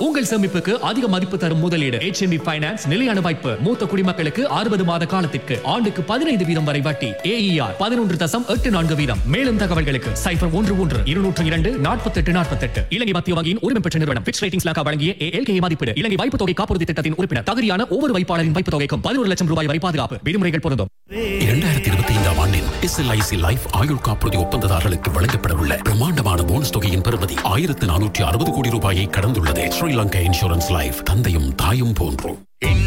உங்கள் சேமிப்புக்கு அதிக மதிப்பு தரும் முதலீடு HNB ஃபைனான்ஸ் நிலையான வாய்ப்பு மூத்த குடிமக்களுக்கு அறுபது மாத காலத்திற்கு ஆண்டுக்கு பதினைந்து வீதம் வரை வட்டி ஏஇஆர் பதினொன்று தசம் எட்டு நான்கு வீதம் மேலும் தகவல்களுக்கு சைபர் ஒன்று ஒன்று இருநூற்று இரண்டு நாற்பத்தெட்டு நாற்பத்தெட்டு இலங்கை மத்திய வங்கியின் உரிமை பெற்ற நிறுவனம் பிச் ரேட்டிங்ஸ் லாக்கா வழங்கிய ஏஎல்கே மதிப்பீடு இலங்கை வைப்பு தொகை காப்புறுதி திட்டத்தின் உறுப்பினர் தகுதியான ஒவ்வொரு வைப்பாளரின் வைப்பு தொகைக்கும் பதினோரு லட்சம் ரூபாய் வரை பாதுகாப்பு விதிமுறைகள் பொருந்தும் இரண்டாயிரத்தி இருபத்தி ஐந்தாம் ஆண்டின் எஸ்எல்ஐசி லைஃப் ஆயுள் காப்புறுதி ஒப்பந்ததாரர்களுக்கு வழங்கப்படவுள்ள பிரம்மாண்டமான போனஸ் தொகையின் பெறுமதி ஆயிரத்து நானூற்றி அறுபது கோடி ரூபாயை கடந்துள்ளது ஸ்ரீலங்கா இன்சூரன்ஸ் லைஃப் தந்தையும் தாயும் போன்றோம்